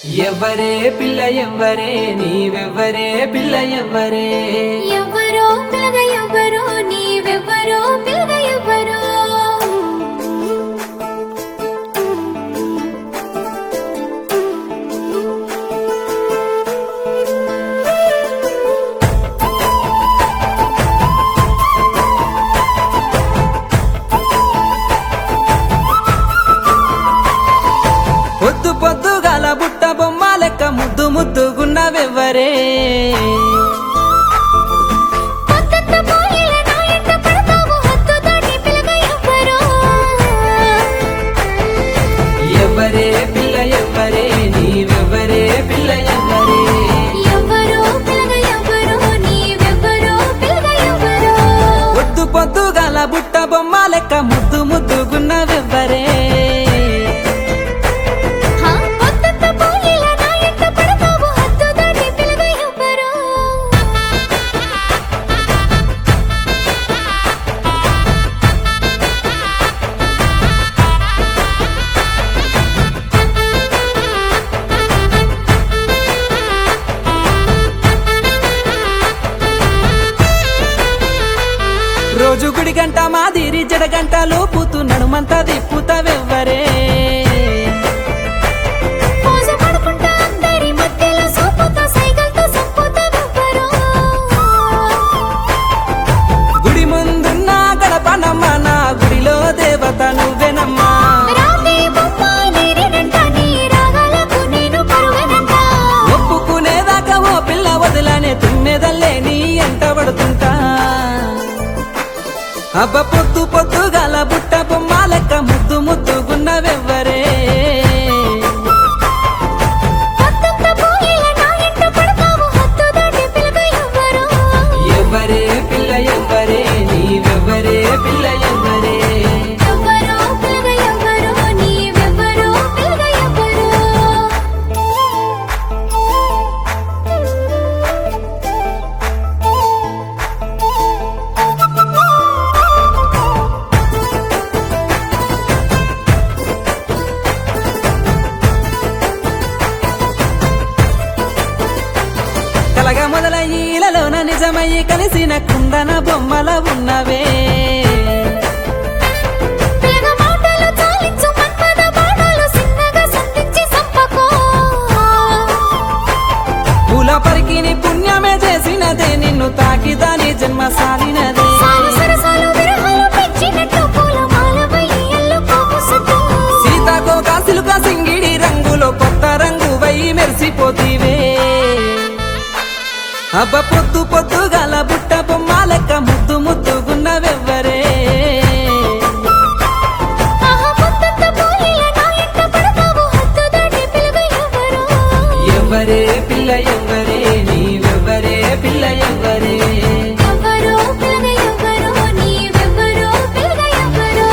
ఎవ్వరే పిల్ల ఎవ్వరే నీవెవ్వరే పిల్ల ఎవ్వరే ఎవ్వరో పిలగ ఎవ్వరో నీవెవ్వరో పిలగ ఎవ్వరో పొద్దు పొద్దుగాల బుట్ట బొమ్మ లెక్క ముద్దు ముద్దుగున్నవెవ్వరే పొద్దంతా పోయేలా నా ఎంట పడతావు హద్దు దాటి పిలగ ఎవ్వరో ఎవ్వరే పిల్ల ఎవ్వరే నీవెవ్వరే పిల్ల ఎవ్వరే ఎవ్వరో పిలగ ఎవ్వరో నీవెవ్వరో పిలగ ఎవ్వరో పొద్దు పొద్దుగాల బుట్ట బొమ్మ లెక్క ముద్దు ముద్దుగున్నవెవ్వరే హా పొద్దంతా పోయేలా నా ఎంట పడతావు హద్దు దాటి పిలగ ఎవ్వరో రోజు గుడి గంట మాదిరి జడగంట లోపుతూ నడుమంతా దిప్పుతావెవ్వరే పోజు పడుకుంటా అందరి మధ్యలో సోపుతో సైకిల్తో సంపుతావెవ్వరో గుడి ముందున్న గడపనమ్మ నా గుడిలో దేవత నువ్వెనమ్మా రాతే బొమ్మ నేనేనంట నీ రాగాలకు నేను కరువెనంట ఒప్పుకునేదాకా ఓ పిల్ల వదిలనే తుమ్మెదల్లే నీ ఎంట పడుతుంటా అబ్బ పొద్దు పొద్దుగాల బుట్ట బొమ్మ లెక్క ముద్దు ముద్దుగున్నవెవ్వరే పొద్దంతా పోయేలా నా ఎంట పడతావు హద్దు దాటి పిలగ ఎవ్వరో ఎవ్వరే పిల్ల ఎవ్వరే నీవెవ్వరే పిల్ల ఎవ్వరే ఎవ్వరో పిలగ ఎవ్వరో నీవెవ్వరో పిలగ ఎవ్వరో కలగ మొదలయ్యిలలోన నిజమయ్యి కలిసిన కుందన బొమ్మల ఉన్నవే పిలగ మాటలు చాలించు మన్మద బాణాలు సిన్నగా సంధించి సంపకో పూల పరికిని పుణ్యమే చేసినదే నిన్ను తాకిదాని జన్మ సాలినదే సాలు సరసాలు విరహాలు పెంచినట్టు పూలమాలపై ఎల్లుకోకు సిద్ధు. సీతాకో కాసిలుక సింగిడి రంగులో కొత్త రంగు వై మెరిసిపోతీవే అబ్బ పొద్దు పొద్దుగాల బుట్ట బొమ్మ లెక్క ముద్దు ముద్దుగున్నవెవ్వరే ఆహా పొద్దంతా పోయేలా నా ఎంట పడతావు హద్దు దాటి పిలగ ఎవ్వరో. ఎవ్వరే పిల్ల ఎవ్వరే నీవెవ్వరే పిల్ల ఎవ్వరే ఎవ్వరో పిలగ ఎవ్వరో, నీవెవ్వరో పిలగ ఎవ్వరో.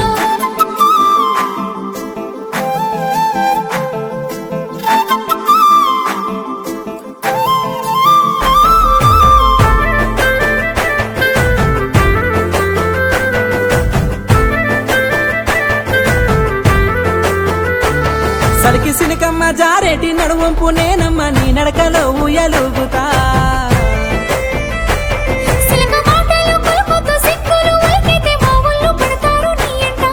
సలికి సినికమ్మ జారేటి నడువంపు నేనమ్మ నీ నడకలో ఊయలుగుతా సిలక మాటలు కలుపుతూ సిక్కులు ఒలికితే మా ఒళ్ళు పడతారు నీ ఎంట.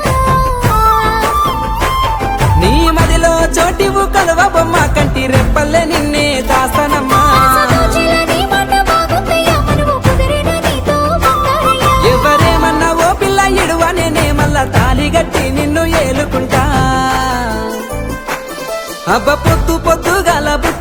నీ మదిలో చోటివు కలువ బొమ్మ కంటి రెప్పల్లే నిన్నే దాస్తానమ్మా సదోచిల నీ మాట బాగుందయ్యా, మనము కుదిరిన నీతో బంగారయ్యా. ఎవరేమన్నా ఓ పిల్ల ఇడువనే మళ్ళా తాలి గట్టి నిన్ను ఏలుకుంటా అబ్బ పొద్దు పొద్దుగాల బుట్ట